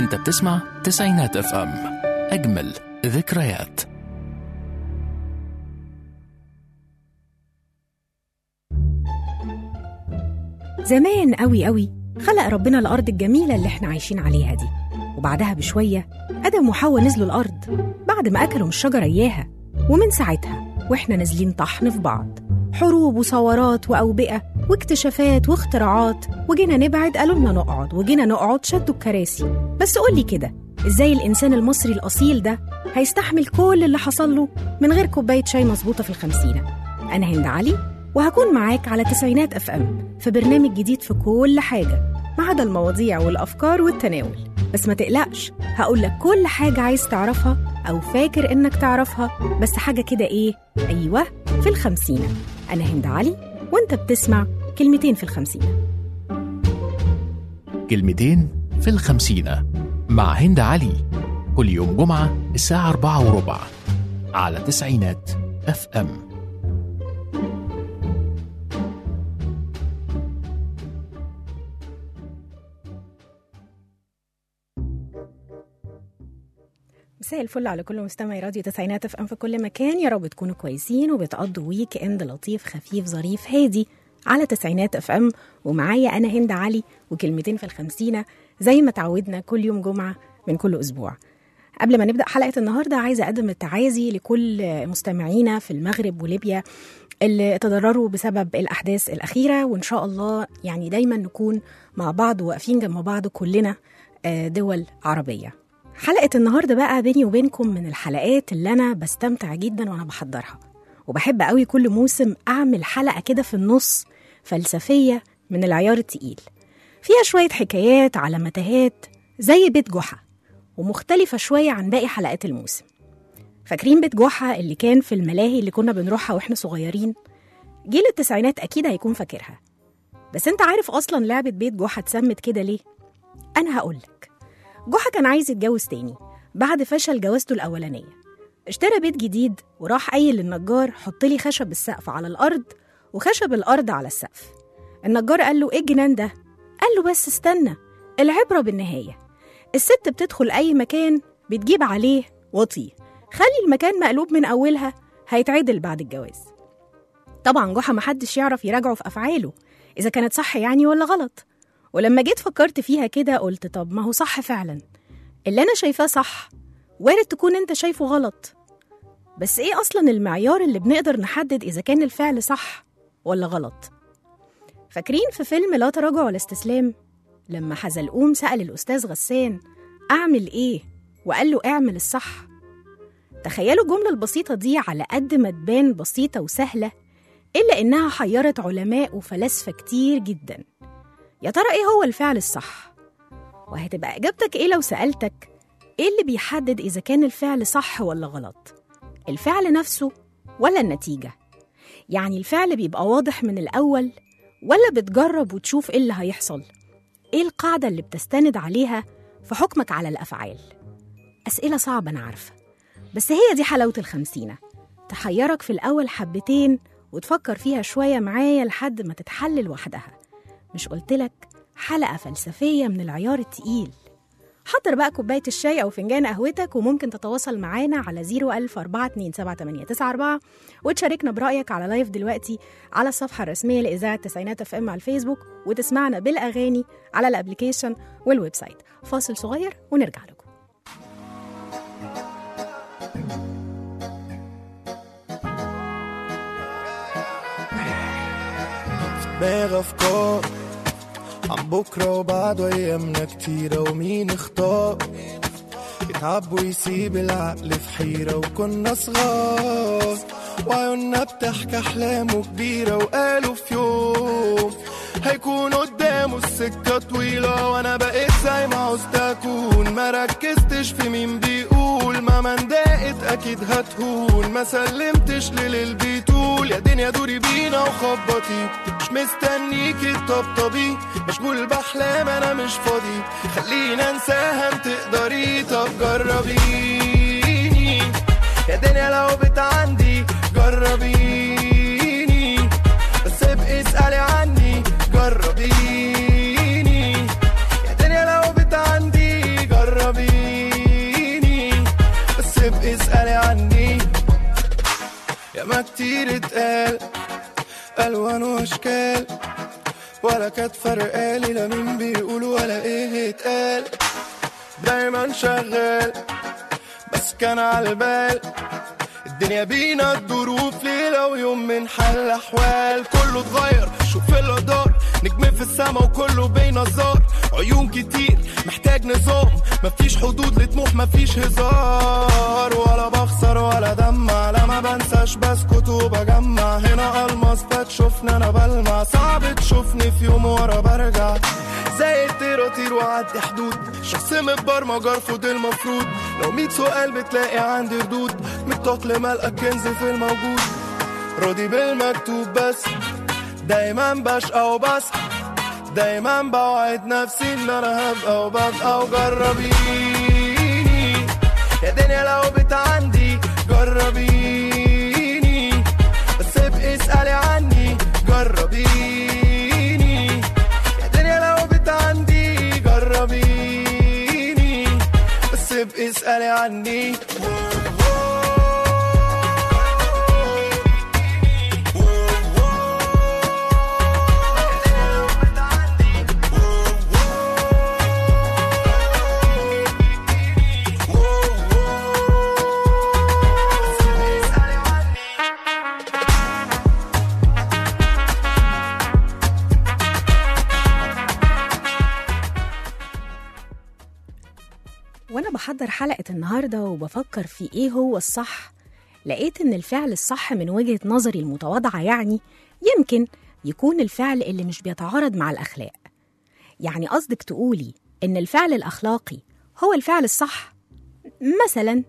انت بتسمع تسعينات اف ام اجمل ذكريات زمان قوي قوي خلق ربنا الأرض الجميلة اللي احنا عايشين عليها دي وبعدها بشوية آدم وحواء نزلوا الأرض بعد ما أكلوا من الشجرة إياها ومن ساعتها وإحنا نازلين طحن في بعض حروب وثورات وأوبئة واكتشافات واختراعات وجينا نبعد قالوا لنا نقعد وجينا نقعد شدوا الكراسي بس قولي كده إزاي الإنسان المصري الأصيل ده هيستحمل كل اللي حصل له من غير كوباية شاي مظبوطة في الخمسينة أنا هند علي وهكون معاك على تسعينات اف ام في برنامج جديد في كل حاجه ما عدا المواضيع والافكار والتناول بس ما تقلقش هقول لك كل حاجه عايز تعرفها او فاكر انك تعرفها بس حاجه كده ايه ايوه في الخمسينه انا هند علي وانت بتسمع كلمتين في الخمسينه كلمتين في الخمسينة مع هند علي كل يوم جمعة الساعة أربعة وربع على تسعينات اف ام مساء الفل على كل مستمعي راديو تسعينات اف ام في كل مكان يا رب تكونوا كويسين وبتقضوا ويك اند لطيف خفيف ظريف هادي على تسعينات اف ام ومعايا انا هند علي وكلمتين في الخمسينه زي ما تعودنا كل يوم جمعه من كل اسبوع قبل ما نبدا حلقه النهارده عايزه اقدم التعازي لكل مستمعينا في المغرب وليبيا اللي تضرروا بسبب الاحداث الاخيره وان شاء الله يعني دايما نكون مع بعض واقفين جنب بعض كلنا آه، دول عربيه حلقة النهاردة بقى بيني وبينكم من الحلقات اللي أنا بستمتع جدا وأنا بحضرها وبحب قوي كل موسم أعمل حلقة كده في النص فلسفية من العيار التقيل فيها شوية حكايات على متاهات زي بيت جحا ومختلفة شوية عن باقي حلقات الموسم فاكرين بيت جحا اللي كان في الملاهي اللي كنا بنروحها واحنا صغيرين جيل التسعينات أكيد هيكون فاكرها بس انت عارف أصلا لعبة بيت جحا اتسمت كده ليه؟ أنا هقولك جحا كان عايز يتجوز تاني بعد فشل جوازته الأولانية اشترى بيت جديد وراح قايل للنجار حط لي خشب السقف على الأرض وخشب الأرض على السقف النجار قال له إيه الجنان ده؟ قال له بس استنى العبرة بالنهاية الست بتدخل أي مكان بتجيب عليه وطي خلي المكان مقلوب من أولها هيتعدل بعد الجواز طبعا جحا محدش يعرف يراجعه في أفعاله إذا كانت صح يعني ولا غلط ولما جيت فكرت فيها كده قلت طب ما هو صح فعلا اللي أنا شايفاه صح وارد تكون أنت شايفه غلط بس إيه أصلا المعيار اللي بنقدر نحدد إذا كان الفعل صح ولا غلط فاكرين في فيلم لا تراجع ولا استسلام لما حزلقوم سأل الأستاذ غسان أعمل إيه وقال له اعمل الصح تخيلوا الجملة البسيطة دي على قد ما تبان بسيطة وسهلة إلا إنها حيرت علماء وفلاسفة كتير جدا يا ترى إيه هو الفعل الصح؟ وهتبقى إجابتك إيه لو سألتك إيه اللي بيحدد إذا كان الفعل صح ولا غلط؟ الفعل نفسه ولا النتيجة؟ يعني الفعل بيبقى واضح من الأول ولا بتجرب وتشوف إيه اللي هيحصل؟ إيه القاعدة اللي بتستند عليها في حكمك على الأفعال؟ أسئلة صعبة أنا عارفة بس هي دي حلاوة الخمسينة تحيرك في الأول حبتين وتفكر فيها شوية معايا لحد ما تتحل لوحدها مش قلتلك حلقة فلسفية من العيار التقيل حضر بقى كوباية الشاي أو فنجان قهوتك وممكن تتواصل معانا على 010427894 وتشاركنا برأيك على لايف دلوقتي على الصفحة الرسمية لإذاعة تسعينات اف ام على الفيسبوك وتسمعنا بالأغاني على الابليكيشن والويب سايت فاصل صغير ونرجع لكم دماغ افكار عن بكره وبعده ايامنا كتيره ومين اختار يتعب ويسيب العقل في حيره وكنا صغار وعيوننا بتحكي احلامه كبيره وقالوا في يوم هيكون قدامه السكة طويلة وانا بقيت زي ما عوزت اكون ما ركزتش في مين بيقول ما من دقت اكيد هتهون ما سلمتش للي بيطول يا دنيا دوري بينا وخبطي مش مستنيكي تطبطبي مشغول باحلام انا مش فاضي خلينا انساها انت تقدري طب جربيني يا دنيا لو بتعندي جربيني بس ابقي اسألي عني جربيني يا دنيا لو بتعندي جربيني كتير اتقال ألوان وأشكال ولا كانت فرقالي لا مين بيقول ولا ايه اتقال دايما شغال بس كان على البال الدنيا بينا الظروف ليلة ويوم من حل أحوال كله اتغير شوف اللي دار نجم في السما وكله بينظر عيون كتير محتاج نظام مفيش حدود لطموح مفيش هزار ولا بخسر ولا دمع لا ما بنساش بسكت وبجمع هنا الماس فتشوفني انا بلمع صعب تشوفني في يوم ورا برجع زي الطير اطير واعدي حدود شخص متبرمج ارفض المفروض لو ميت سؤال بتلاقي عندي ردود متطلع ملقى كنز في الموجود راضي بالمكتوب بس دايما بشقى وبس دايما بوعد نفسي ان انا هبقى وببقى وجربيني يا دنيا لو بت عندي جربيني بس ابقي اسألي عني جربيني يا دنيا لو بت عندي جربيني بس ابقي اسألي عني وانا بحضر حلقة النهاردة وبفكر في ايه هو الصح لقيت ان الفعل الصح من وجهة نظري المتواضعة يعني يمكن يكون الفعل اللي مش بيتعارض مع الأخلاق يعني قصدك تقولي ان الفعل الأخلاقي هو الفعل الصح مثلا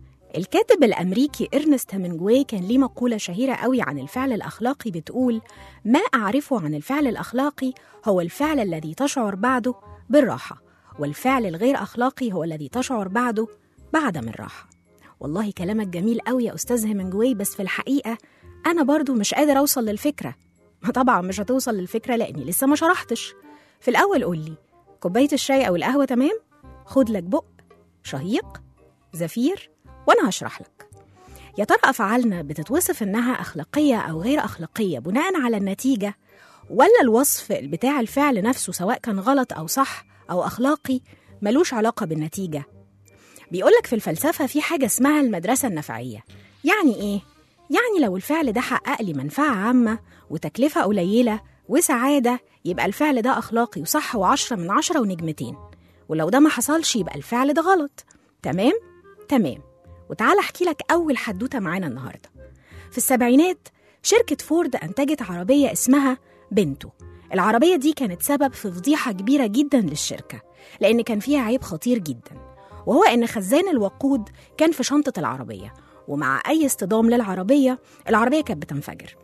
الكاتب الأمريكي إرنست هيمنجواي كان ليه مقولة شهيرة قوي عن الفعل الأخلاقي بتقول ما أعرفه عن الفعل الأخلاقي هو الفعل الذي تشعر بعده بالراحة والفعل الغير أخلاقي هو الذي تشعر بعده بعدم الراحة والله كلامك جميل قوي يا أستاذ هيمنجواي بس في الحقيقة أنا برضو مش قادر أوصل للفكرة طبعا مش هتوصل للفكرة لأني لسه ما شرحتش في الأول قولي كوباية الشاي أو القهوة تمام خد لك بق شهيق زفير وأنا هشرح لك يا ترى أفعالنا بتتوصف إنها أخلاقية أو غير أخلاقية بناء على النتيجة ولا الوصف بتاع الفعل نفسه سواء كان غلط أو صح أو أخلاقي ملوش علاقة بالنتيجة بيقولك في الفلسفة في حاجة اسمها المدرسة النفعية يعني إيه؟ يعني لو الفعل ده حقق لي منفعة عامة وتكلفة قليلة وسعادة يبقى الفعل ده أخلاقي وصح وعشرة من عشرة ونجمتين ولو ده ما حصلش يبقى الفعل ده غلط تمام؟ تمام وتعال أحكي لك أول حدوتة معانا النهاردة في السبعينات شركة فورد أنتجت عربية اسمها بنتو العربية دي كانت سبب في فضيحة كبيرة جدا للشركة لأن كان فيها عيب خطير جدا وهو إن خزان الوقود كان في شنطة العربية ومع أي اصطدام للعربية العربية كانت بتنفجر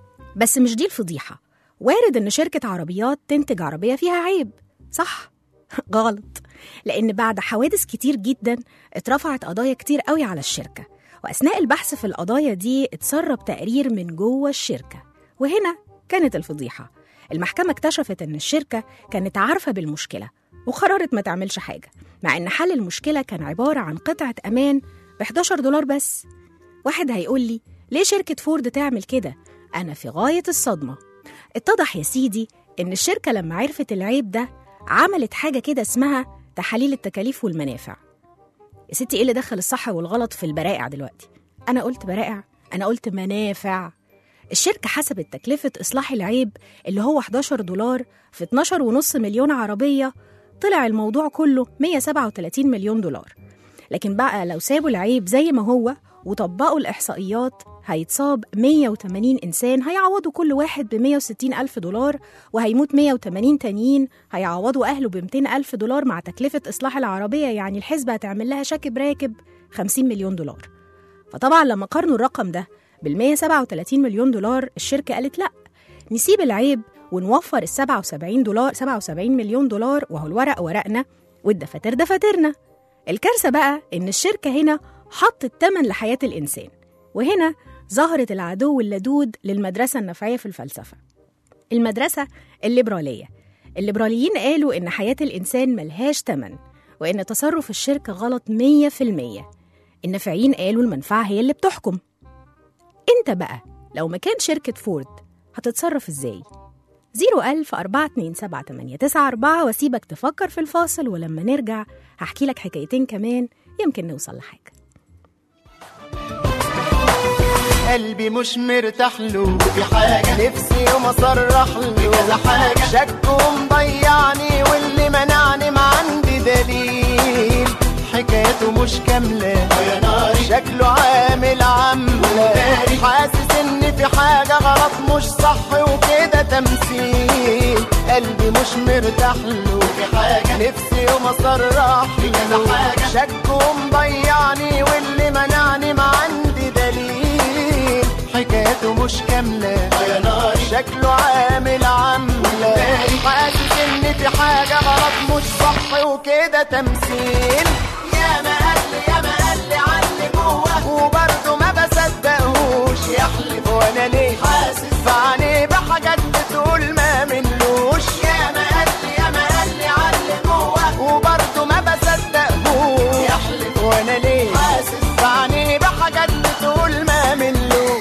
بس مش دي الفضيحة وارد إن شركة عربيات تنتج عربية فيها عيب صح؟ غلط لأن بعد حوادث كتير جدا اترفعت قضايا كتير قوي على الشركة وأثناء البحث في القضايا دي اتسرب تقرير من جوه الشركة وهنا كانت الفضيحة المحكمة اكتشفت إن الشركة كانت عارفة بالمشكلة وقررت ما تعملش حاجة مع إن حل المشكلة كان عبارة عن قطعة أمان ب 11 دولار بس واحد هيقول لي ليه شركة فورد تعمل كده؟ أنا في غاية الصدمة اتضح يا سيدي إن الشركة لما عرفت العيب ده عملت حاجة كده اسمها تحاليل التكاليف والمنافع يا ستي ايه اللي دخل الصح والغلط في البرائع دلوقتي انا قلت برائع انا قلت منافع الشركة حسبت تكلفة إصلاح العيب اللي هو 11 دولار في 12 ونص مليون عربية طلع الموضوع كله 137 مليون دولار لكن بقى لو سابوا العيب زي ما هو وطبقوا الإحصائيات هيتصاب 180 إنسان هيعوضوا كل واحد ب 160 ألف دولار وهيموت 180 تانيين هيعوضوا أهله ب 200 ألف دولار مع تكلفة إصلاح العربية يعني الحسبة هتعمل لها شاكب راكب 50 مليون دولار فطبعا لما قارنوا الرقم ده بال 137 مليون دولار الشركة قالت لأ نسيب العيب ونوفر ال 77 دولار 77 مليون دولار وهو الورق ورقنا والدفاتر دفاترنا الكارثة بقى إن الشركة هنا حطت تمن لحياة الإنسان وهنا ظهرت العدو اللدود للمدرسة النفعية في الفلسفة المدرسة الليبرالية الليبراليين قالوا إن حياة الإنسان ملهاش تمن وإن تصرف الشركة غلط 100% النافعين قالوا المنفعة هي اللي بتحكم انت بقى لو مكان شركة فورد هتتصرف ازاي 01000 427 واسيبك تفكر في الفاصل ولما نرجع هحكي لك حكايتين كمان يمكن نوصل لحاجة قلبي مش مرتاح له في حاجة نفسي يوم اصرح له كذا حاجة شك ومضيعني واللي منعني ما عندي دليل حكايته مش كاملة شكله عامل عاملة حاسس ان في حاجة غلط مش صح وكده تمثيل قلبي مش مرتاح له في حاجة نفسي يوم اصرح له شك ومضيعني واللي منعني ما عندي دليل حكايته مش كاملة شكله عامل عاملة حاسس ان في حاجة غلط مش صح وكده تمثيل يا ما قال لي يا ما قال لي عني جوه وبرضه ما بصدقهوش يحلف وانا ليه حاسس في عينيه بحاجات بتقول ما منلوش يا ما قال لي يا ما قال لي عني جوه وبرضه ما بصدقهوش يحلف وانا ليه حاسس في عينيه بحاجات بتقول ما منلوش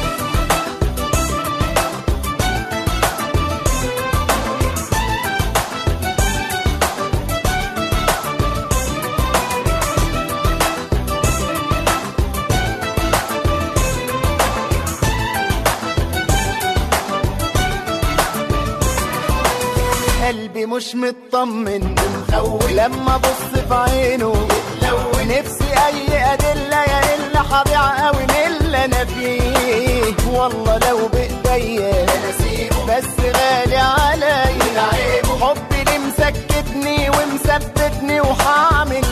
قلبي مش مطمن مخوف لما ابص في عينه يتلون نفسي اي ادله يا الا هضيع قوي من اللي انا فيه والله لو بايديا بس غالي عليا حبي اللي مسكتني ومثبتني وهعمل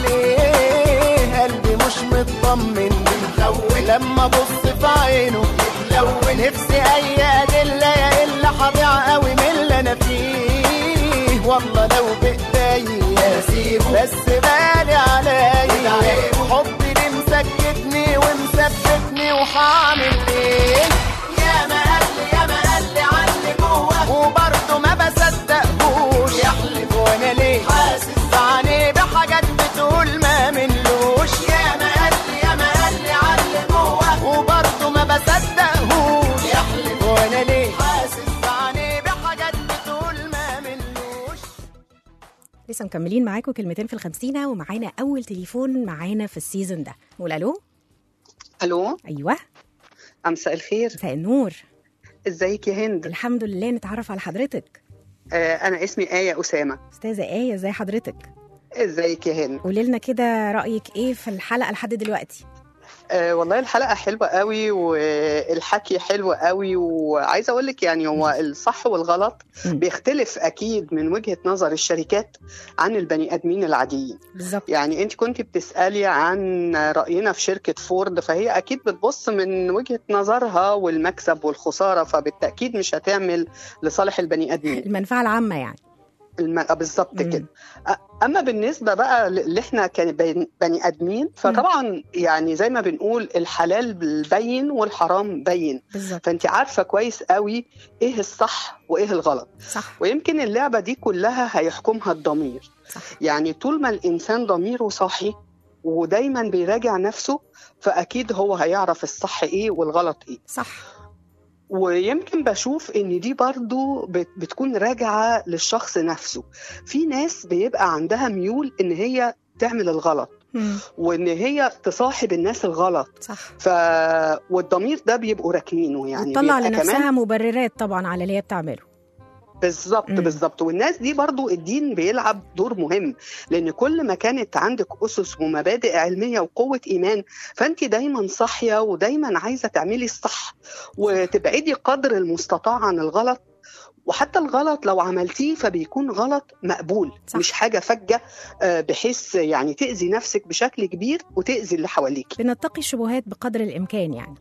ايه قلبي مش مطمن مخوف لما ابص في عينه يتلون نفسي اي ادله يا الا هضيع قوي من اللي انا فيه والله لو بايديا بس غالي عليا حبي اللي مسكتني ومثبتني وهعمل ايه يا ما قال لي يا ما قال لي عني جوه وبرضه ما بصدقهوش يحلف وانا ليه حاسس في عينيه بحاجات بتقول ما منلوش يا ما قال لي يا ما قال لي عني جوه وبرضه ما بصدقهوش يحلف وانا ليه حاسس في عينيه بحاجات بتقول ما منلوش لسه مكملين معاكم كلمتين في الخمسينة ومعانا أول تليفون معانا في السيزون ده نقول ألو الو أيوه مساء الخير مساء النور ازيك يا هند الحمد لله نتعرف على حضرتك آه انا اسمي آية أسامة أستاذة آية ازي حضرتك ازيك يا هند قولي لنا كده رأيك إيه في الحلقة لحد دلوقتي آه والله الحلقة حلوة قوي والحكي حلو قوي وعايزة أقول لك يعني هو الصح والغلط مم. بيختلف أكيد من وجهة نظر الشركات عن البني آدمين العاديين بالظبط يعني أنت كنت بتسألي عن رأينا في شركة فورد فهي أكيد بتبص من وجهة نظرها والمكسب والخسارة فبالتأكيد مش هتعمل لصالح البني آدمين المنفعة العامة يعني الم... آه بالظبط مم. كده أ- اما بالنسبه بقى اللي احنا كان بني بني ادمين فطبعا يعني زي ما بنقول الحلال بين والحرام بين بالظبط فانت عارفه كويس قوي ايه الصح وايه الغلط صح ويمكن اللعبه دي كلها هيحكمها الضمير صح يعني طول ما الانسان ضميره صاحي ودايما بيراجع نفسه فاكيد هو هيعرف الصح ايه والغلط ايه صح ويمكن بشوف ان دي برضو بت- بتكون راجعة للشخص نفسه في ناس بيبقى عندها ميول ان هي تعمل الغلط مم. وان هي تصاحب الناس الغلط صح ف والضمير ده بيبقوا راكنينه يعني وتطلع بيبقى لنفسها كمان مبررات طبعا على اللي هي بتعمله بالظبط مم. بالظبط والناس دي برضو الدين بيلعب دور مهم لان كل ما كانت عندك اسس ومبادئ علميه وقوه ايمان فانت دايما صاحيه ودايما عايزه تعملي الصح وتبعدي قدر المستطاع عن الغلط وحتى الغلط لو عملتيه فبيكون غلط مقبول صح. مش حاجه فجه آه، بحيث يعني تاذي نفسك بشكل كبير وتاذي اللي حواليك بنتقي الشبهات بقدر الإمكان يعني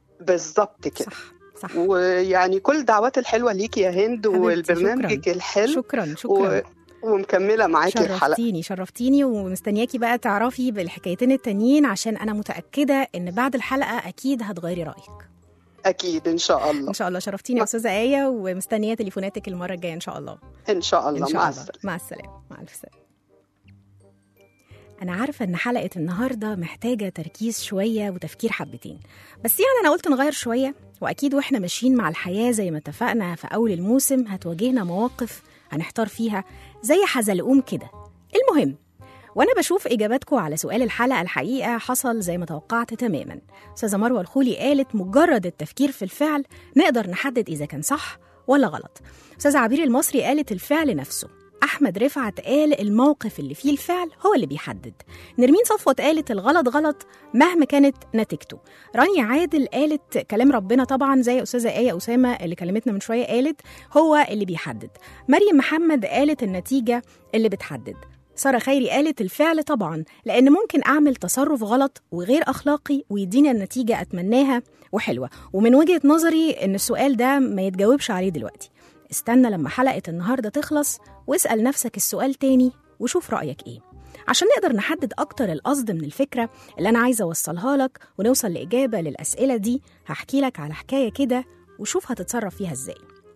بالظبط كده صح صح ويعني كل دعوات الحلوه ليكي يا هند حبيبتي، والبرنامجك الحلو شكرا شكرا ومكمله معاكي الحلقه شرفتيني شرفتيني ومستنياكي بقى تعرفي بالحكايتين التانيين عشان انا متاكده ان بعد الحلقه اكيد هتغيري رايك اكيد ان شاء الله ان شاء الله شرفتيني يا ما- استاذه ايه ومستنيه تليفوناتك المره الجايه ان شاء الله ان شاء الله ان شاء مع الله السلامه مع السلامه مع الف سلامه أنا عارفة إن حلقة النهاردة محتاجة تركيز شوية وتفكير حبتين بس يعني أنا قلت نغير شوية وأكيد وإحنا ماشيين مع الحياة زي ما اتفقنا في أول الموسم هتواجهنا مواقف هنحتار فيها زي حزلقوم كده المهم وانا بشوف اجاباتكم على سؤال الحلقه الحقيقه حصل زي ما توقعت تماما استاذه مروه الخولي قالت مجرد التفكير في الفعل نقدر نحدد اذا كان صح ولا غلط استاذه عبير المصري قالت الفعل نفسه احمد رفعت قال الموقف اللي فيه الفعل هو اللي بيحدد نرمين صفوت قالت الغلط غلط مهما كانت نتيجته رانيا عادل قالت كلام ربنا طبعا زي استاذه ايه اسامه اللي كلمتنا من شويه قالت هو اللي بيحدد مريم محمد قالت النتيجه اللي بتحدد سارة خيري قالت الفعل طبعا لأن ممكن أعمل تصرف غلط وغير أخلاقي ويدينا النتيجة أتمناها وحلوة ومن وجهة نظري إن السؤال ده ما يتجاوبش عليه دلوقتي استنى لما حلقة النهاردة تخلص واسأل نفسك السؤال تاني وشوف رأيك إيه عشان نقدر نحدد أكتر القصد من الفكرة اللي أنا عايزة أوصلها لك ونوصل لإجابة للأسئلة دي هحكي لك على حكاية كده وشوف هتتصرف فيها إزاي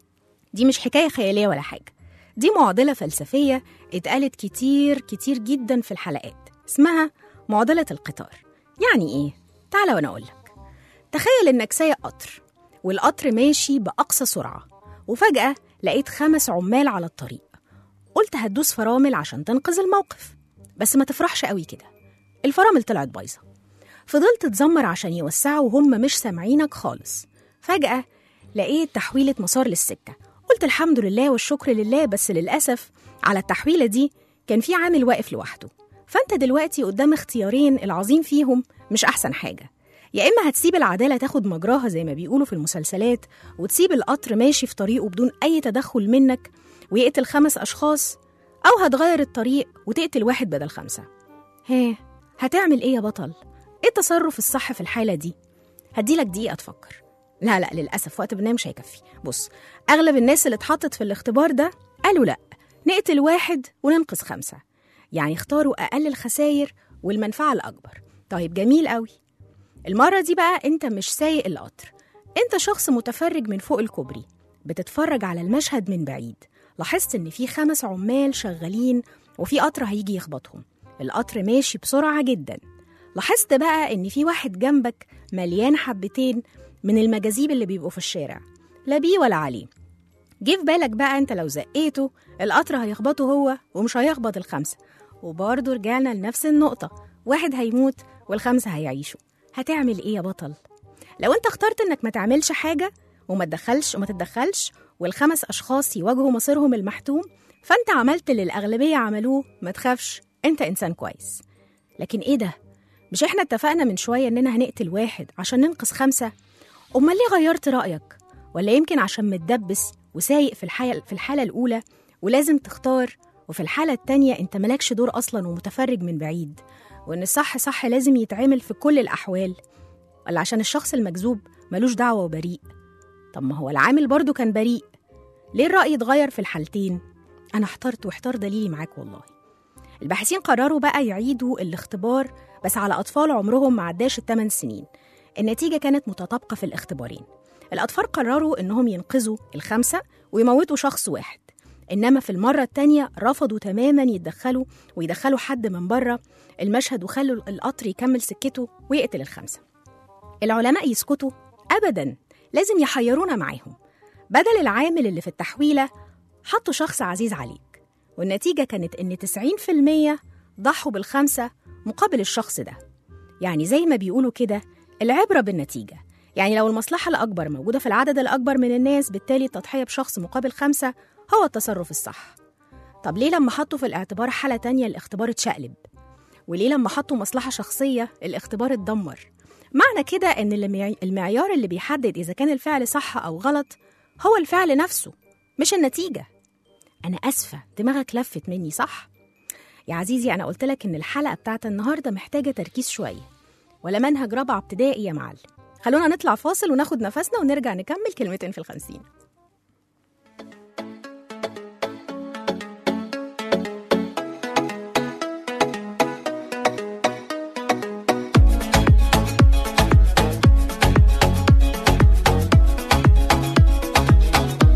دي مش حكاية خيالية ولا حاجة دي معضلة فلسفية اتقالت كتير كتير جدا في الحلقات اسمها معضلة القطار يعني ايه؟ تعالى وانا اقولك تخيل انك سايق قطر والقطر ماشي بأقصى سرعة وفجأة لقيت خمس عمال على الطريق قلت هتدوس فرامل عشان تنقذ الموقف بس ما تفرحش قوي كده الفرامل طلعت بايظة فضلت تزمر عشان يوسعوا وهم مش سامعينك خالص فجأة لقيت تحويلة مسار للسكة قلت الحمد لله والشكر لله بس للأسف على التحويلة دي كان في عامل واقف لوحده فأنت دلوقتي قدام اختيارين العظيم فيهم مش أحسن حاجة يا إما هتسيب العدالة تاخد مجراها زي ما بيقولوا في المسلسلات وتسيب القطر ماشي في طريقه بدون أي تدخل منك ويقتل خمس أشخاص أو هتغير الطريق وتقتل واحد بدل خمسة ها هتعمل إيه يا بطل؟ إيه التصرف الصح في الحالة دي؟ هديلك دقيقة تفكر لا لا للأسف وقت برنامج مش هيكفي بص أغلب الناس اللي اتحطت في الاختبار ده قالوا لأ نقتل واحد وننقذ خمسة يعني اختاروا أقل الخساير والمنفعة الأكبر طيب جميل قوي المرة دي بقى أنت مش سايق القطر أنت شخص متفرج من فوق الكوبري بتتفرج على المشهد من بعيد لاحظت إن في خمس عمال شغالين وفي قطر هيجي يخبطهم القطر ماشي بسرعة جدا لاحظت بقى إن في واحد جنبك مليان حبتين من المجاذيب اللي بيبقوا في الشارع لا بيه ولا عليه جه في بالك بقى انت لو زقيته القطر هيخبطه هو ومش هيخبط الخمسة وبرضه رجعنا لنفس النقطة واحد هيموت والخمسة هيعيشوا هتعمل ايه يا بطل؟ لو انت اخترت انك ما تعملش حاجة وما تدخلش وما تتدخلش والخمس اشخاص يواجهوا مصيرهم المحتوم فانت عملت اللي الاغلبية عملوه ما تخافش انت انسان كويس لكن ايه ده؟ مش احنا اتفقنا من شوية اننا هنقتل واحد عشان ننقذ خمسة؟ امال ليه غيرت رأيك؟ ولا يمكن عشان متدبس وسايق في الحالة في الحالة الأولى ولازم تختار وفي الحالة التانية أنت ملكش دور أصلا ومتفرج من بعيد وإن الصح صح لازم يتعمل في كل الأحوال ولا عشان الشخص المجذوب ملوش دعوة وبريء طب ما هو العامل برضو كان بريء ليه الرأي اتغير في الحالتين؟ أنا احترت واحتار دليلي معاك والله الباحثين قرروا بقى يعيدوا الاختبار بس على أطفال عمرهم ما عداش الثمان سنين النتيجة كانت متطابقة في الاختبارين الأطفال قرروا إنهم ينقذوا الخمسة ويموتوا شخص واحد إنما في المرة التانية رفضوا تماما يتدخلوا ويدخلوا حد من بره المشهد وخلوا القطر يكمل سكته ويقتل الخمسة العلماء يسكتوا أبدا لازم يحيرونا معاهم بدل العامل اللي في التحويلة حطوا شخص عزيز عليك والنتيجة كانت إن 90% ضحوا بالخمسة مقابل الشخص ده يعني زي ما بيقولوا كده العبرة بالنتيجة يعني لو المصلحة الأكبر موجودة في العدد الأكبر من الناس بالتالي التضحية بشخص مقابل خمسة هو التصرف الصح طب ليه لما حطوا في الاعتبار حالة تانية الاختبار اتشقلب؟ وليه لما حطوا مصلحة شخصية الاختبار اتدمر؟ معنى كده إن المعي- المعيار اللي بيحدد إذا كان الفعل صح أو غلط هو الفعل نفسه مش النتيجة أنا أسفة دماغك لفت مني صح؟ يا عزيزي أنا قلت لك إن الحلقة بتاعت النهاردة محتاجة تركيز شوية ولا منهج رابعة ابتدائي يا معلم خلونا نطلع فاصل وناخد نفسنا ونرجع نكمل كلمتين في الخمسين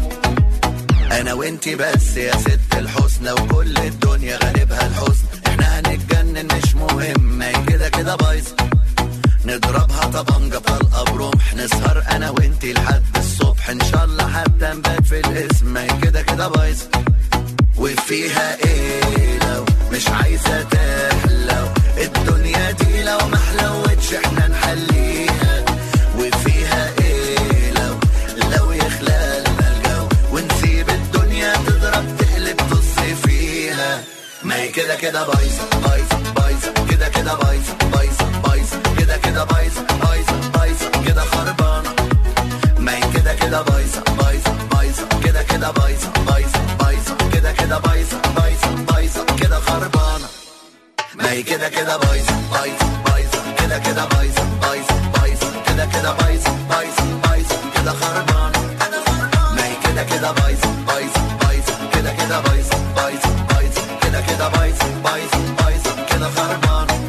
انا وانتي بس يا ست الحسنى وكل الدنيا غالبها الحزن احنا هنتجنن مش مهم ما هي كده كده بايظة نضربها طبنجة طلقة برمح نسهر انا وانتي لحد الصبح ان شاء الله حتى نبات في الاسم ما هي كده كده بايظة وفيها ايه لو مش عايزة تحلو الدنيا دي لو محلوتش احنا نحليها وفيها ايه لو لو يخلى لنا الجو ونسيب الدنيا تضرب تقلب تص فيها ما هي كده كده بايظة بايظة بايظة كده كده بايظة بايظة بايظة كده كده بايظة بايظة بايظة كده خربانة ما هي كده كده بايظة بايظة بايظة كده كده بايظة بايظة بايظة كده كده بايظة بايظة بايظة كده خربانة ما هي كده كده بايظة بايظة بايظة كده كده بايظة بايظة بايظة كده كده بايظة بايظة بايظة كده خربانة ما هي كده كده بايظة بايظة بايظة كده كده بايظة بايظة بايظة كده كده بايظة بايظة بايظة كده خربانة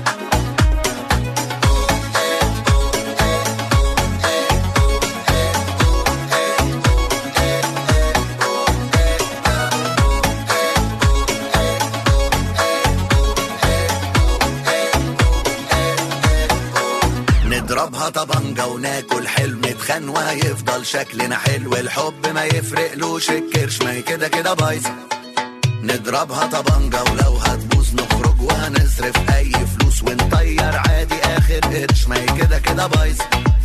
نضربها طبنجة وناكل حلو نتخان وهيفضل شكلنا حلو الحب ما يفرقلوش الكرش ما هي كده كده بايظة نضربها طبنجة ولو هتبوظ نخرج وهنصرف أي فلوس ونطير عادي آخر قرش ما هي كده كده بايظة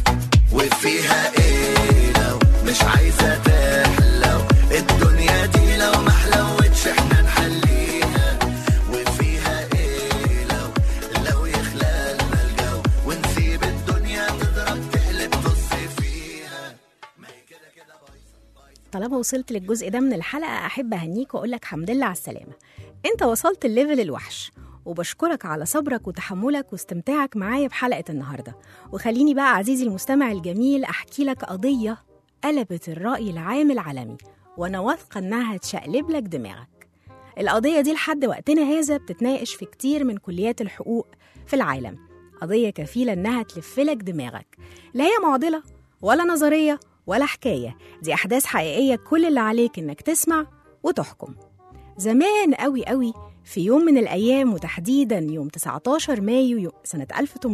وفيها إيه لو مش عايزة تحلو الدنيا دي لو محلوتش احنا نحليها وفيها إيه لو لو يخلى لنا الجو ونسيب الدنيا تضرب تقلب تص فيها ما هي كده كده بايظة طالما وصلت للجزء ده من الحلقة أحب أهنيك وأقول لك حمد لله على السلامة أنت وصلت الليفل الوحش وبشكرك على صبرك وتحملك واستمتاعك معايا بحلقة النهاردة وخليني بقى عزيزي المستمع الجميل أحكي لك قضية قلبت الرأي العام العالمي وأنا واثقة إنها هتشقلب لك دماغك القضية دي لحد وقتنا هذا بتتناقش في كتير من كليات الحقوق في العالم قضية كفيلة إنها تلفلك دماغك لا هي معضلة ولا نظرية ولا حكاية دي أحداث حقيقية كل اللي عليك إنك تسمع وتحكم زمان قوي قوي في يوم من الأيام وتحديدا يوم 19 مايو يو- سنة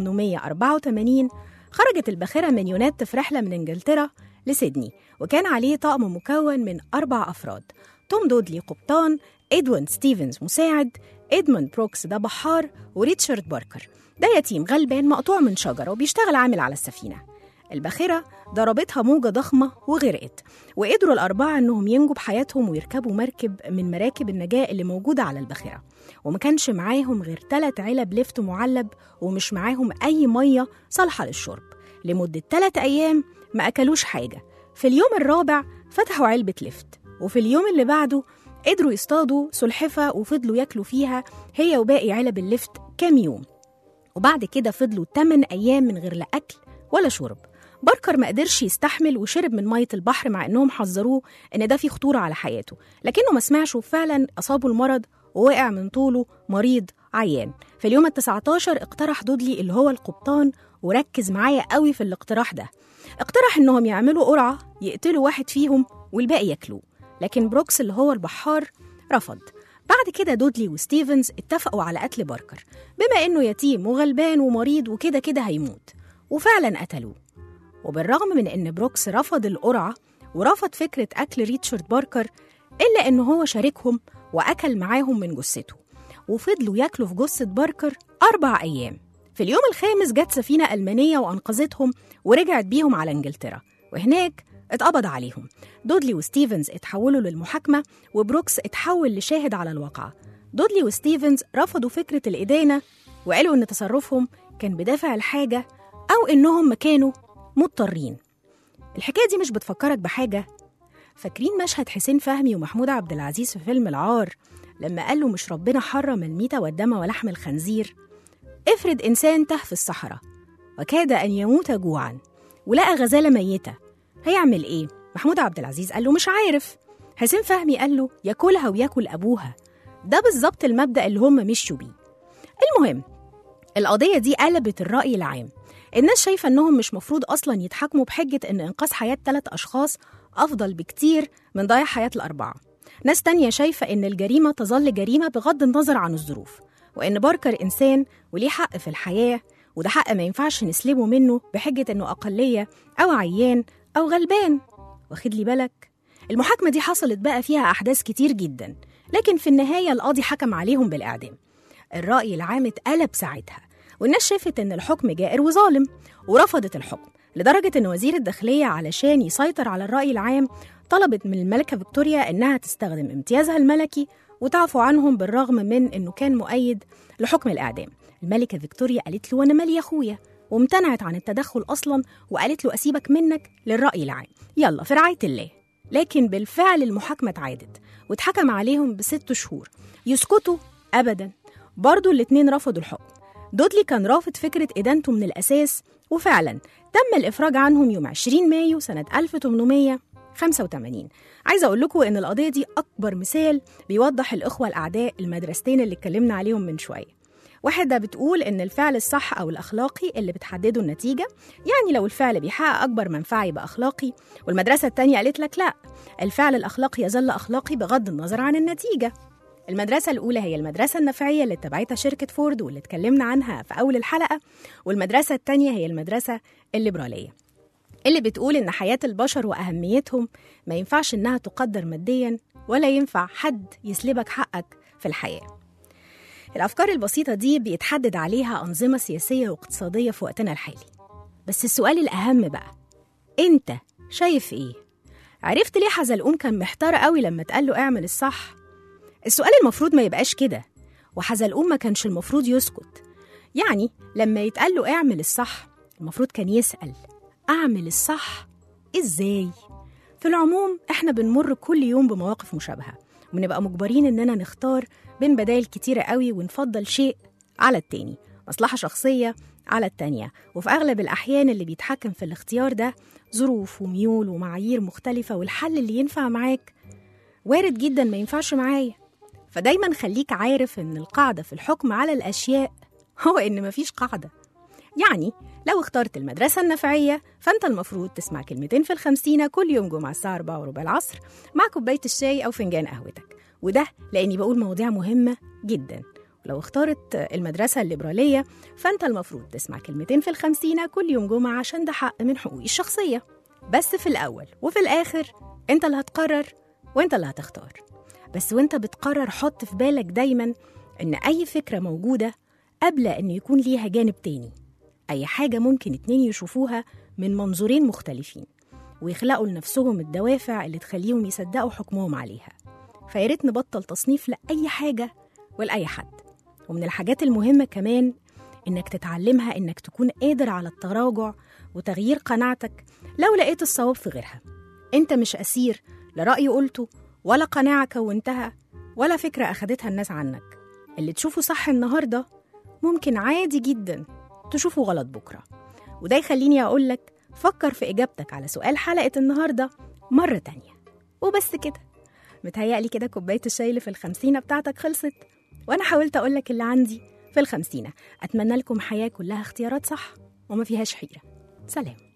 1884 خرجت الباخرة من يونات في رحلة من إنجلترا لسيدني وكان عليه طقم مكون من أربع أفراد توم دودلي قبطان إدوين ستيفنز مساعد إدموند بروكس ده بحار وريتشارد باركر ده يتيم غلبان مقطوع من شجرة وبيشتغل عامل على السفينة الباخرة ضربتها موجة ضخمة وغرقت وقدروا الأربعة إنهم ينجوا بحياتهم ويركبوا مركب من مراكب النجاة اللي موجودة على الباخرة وما كانش معاهم غير ثلاث علب لفت معلب ومش معاهم أي مية صالحة للشرب لمدة ثلاث أيام ما أكلوش حاجة في اليوم الرابع فتحوا علبة لفت وفي اليوم اللي بعده قدروا يصطادوا سلحفة وفضلوا ياكلوا فيها هي وباقي علب اللفت كام يوم وبعد كده فضلوا 8 أيام من غير لا أكل ولا شرب باركر ما قدرش يستحمل وشرب من مية البحر مع إنهم حذروه إن ده فيه خطورة على حياته لكنه ما سمعش وفعلا أصابه المرض ووقع من طوله مريض عيان في اليوم ال 19 اقترح دودلي اللي هو القبطان وركز معايا قوي في الاقتراح ده اقترح إنهم يعملوا قرعة يقتلوا واحد فيهم والباقي ياكلوه لكن بروكس اللي هو البحار رفض بعد كده دودلي وستيفنز اتفقوا على قتل باركر بما انه يتيم وغلبان ومريض وكده كده هيموت وفعلا قتلوه وبالرغم من ان بروكس رفض القرعه ورفض فكره اكل ريتشارد باركر الا انه هو شاركهم واكل معاهم من جثته وفضلوا ياكلوا في جثه باركر اربع ايام في اليوم الخامس جت سفينه المانيه وانقذتهم ورجعت بيهم على انجلترا وهناك اتقبض عليهم دودلي وستيفنز اتحولوا للمحاكمة وبروكس اتحول لشاهد على الواقعة دودلي وستيفنز رفضوا فكرة الإدانة وقالوا إن تصرفهم كان بدافع الحاجة أو إنهم ما كانوا مضطرين الحكاية دي مش بتفكرك بحاجة فاكرين مشهد حسين فهمي ومحمود عبد العزيز في فيلم العار لما قال له مش ربنا حرم الميتة والدم ولحم الخنزير افرض إنسان تاه في الصحراء وكاد أن يموت جوعا ولقى غزالة ميتة هيعمل إيه؟ محمود عبد العزيز قال له مش عارف حسين فهمي قال له ياكلها وياكل أبوها ده بالظبط المبدأ اللي هم مشوا بيه المهم القضية دي قلبت الرأي العام الناس شايفة إنهم مش مفروض أصلا يتحاكموا بحجة إن إنقاذ حياة ثلاث أشخاص أفضل بكتير من ضياع حياة الأربعة ناس تانية شايفة إن الجريمة تظل جريمة بغض النظر عن الظروف وإن باركر إنسان وليه حق في الحياة وده حق ما ينفعش نسلبه منه بحجة إنه أقلية أو عيان أو غلبان واخد لي بالك المحاكمة دي حصلت بقى فيها أحداث كتير جدا لكن في النهاية القاضي حكم عليهم بالإعدام الرأي العام اتقلب ساعتها والناس شافت إن الحكم جائر وظالم ورفضت الحكم لدرجة إن وزير الداخلية علشان يسيطر على الرأي العام طلبت من الملكة فيكتوريا إنها تستخدم امتيازها الملكي وتعفو عنهم بالرغم من إنه كان مؤيد لحكم الإعدام الملكة فيكتوريا قالت له وأنا مالي يا أخويا وامتنعت عن التدخل أصلا وقالت له أسيبك منك للرأي العام يلا في رعاية الله لكن بالفعل المحاكمة اتعادت واتحكم عليهم بست شهور يسكتوا أبدا برضو الاتنين رفضوا الحكم دودلي كان رافض فكرة إدانته من الأساس وفعلا تم الإفراج عنهم يوم 20 مايو سنة 1885 عايزة أقول لكم إن القضية دي أكبر مثال بيوضح الإخوة الأعداء المدرستين اللي اتكلمنا عليهم من شوية واحدة بتقول إن الفعل الصح أو الأخلاقي اللي بتحدده النتيجة يعني لو الفعل بيحقق أكبر منفعة يبقى أخلاقي والمدرسة التانية قالت لك لا الفعل الأخلاقي يظل أخلاقي بغض النظر عن النتيجة المدرسة الأولى هي المدرسة النفعية اللي اتبعتها شركة فورد واللي اتكلمنا عنها في أول الحلقة والمدرسة التانية هي المدرسة الليبرالية اللي بتقول إن حياة البشر وأهميتهم ما ينفعش إنها تقدر ماديا ولا ينفع حد يسلبك حقك في الحياة الأفكار البسيطة دي بيتحدد عليها أنظمة سياسية واقتصادية في وقتنا الحالي بس السؤال الأهم بقى أنت شايف إيه؟ عرفت ليه حزلقوم كان محتار قوي لما اتقال له اعمل الصح؟ السؤال المفروض ما يبقاش كده وحزلقوم ما كانش المفروض يسكت يعني لما يتقال له اعمل الصح المفروض كان يسأل أعمل الصح إزاي؟ في العموم إحنا بنمر كل يوم بمواقف مشابهة وبنبقى مجبرين إننا نختار بين بدايل كتيرة قوي ونفضل شيء على التاني مصلحة شخصية على التانية وفي أغلب الأحيان اللي بيتحكم في الاختيار ده ظروف وميول ومعايير مختلفة والحل اللي ينفع معاك وارد جدا ما ينفعش معايا فدايما خليك عارف إن القاعدة في الحكم على الأشياء هو إن مفيش قاعدة يعني لو اخترت المدرسة النفعية فأنت المفروض تسمع كلمتين في الخمسينة كل يوم جمعة الساعة 4 وربع العصر مع كوباية الشاي أو فنجان قهوتك وده لأني بقول مواضيع مهمة جدا ولو اختارت المدرسة الليبرالية فأنت المفروض تسمع كلمتين في الخمسينة كل يوم جمعة عشان ده حق من حقوقي الشخصية بس في الأول وفي الآخر أنت اللي هتقرر وأنت اللي هتختار بس وأنت بتقرر حط في بالك دايما إن أي فكرة موجودة قبل أن يكون ليها جانب تاني أي حاجة ممكن اتنين يشوفوها من منظورين مختلفين ويخلقوا لنفسهم الدوافع اللي تخليهم يصدقوا حكمهم عليها فياريت نبطل تصنيف لأي حاجة ولأي حد ومن الحاجات المهمة كمان إنك تتعلمها إنك تكون قادر على التراجع وتغيير قناعتك لو لقيت الصواب في غيرها أنت مش أسير لا رأي قلته ولا قناعة كونتها ولا فكرة أخدتها الناس عنك اللي تشوفه صح النهاردة ممكن عادي جدا تشوفه غلط بكرة وده يخليني أقولك فكر في إجابتك على سؤال حلقة النهاردة مرة تانية وبس كده متهيألي كده كوباية الشاي اللي في الخمسينة بتاعتك خلصت وأنا حاولت أقولك اللي عندي في الخمسينة أتمنى لكم حياة كلها اختيارات صح وما فيهاش حيرة سلام